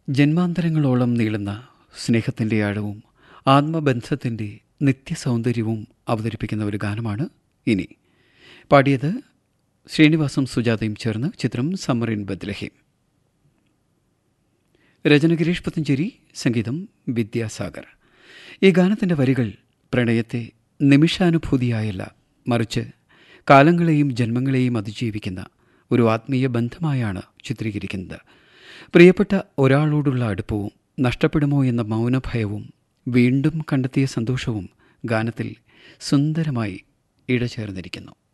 ജന്മാന്തരങ്ങളോളം നീളുന്ന സ്നേഹത്തിൻ്റെ ആഴവും ആത്മബന്ധത്തിൻ്റെ നിത്യസൗന്ദര്യവും അവതരിപ്പിക്കുന്ന ഒരു ഗാനമാണ് ഇനി പാടിയത് ശ്രീനിവാസും സുജാതയും ചേർന്ന് ചിത്രം സമ്മർ ഇൻ ബദ്ലഹീം രചന ഗിരീഷ് പത്തഞ്ചേരി സംഗീതം വിദ്യാസാഗർ ഈ ഗാനത്തിൻ്റെ വരികൾ പ്രണയത്തെ നിമിഷാനുഭൂതിയായല്ല മറിച്ച് കാലങ്ങളെയും ജന്മങ്ങളെയും അതിജീവിക്കുന്ന ഒരു ആത്മീയ ബന്ധമായാണ് ചിത്രീകരിക്കുന്നത് പ്രിയപ്പെട്ട ഒരാളോടുള്ള അടുപ്പവും നഷ്ടപ്പെടുമോ എന്ന മൗനഭയവും വീണ്ടും കണ്ടെത്തിയ സന്തോഷവും ഗാനത്തിൽ സുന്ദരമായി ഇഴചേർന്നിരിക്കുന്നു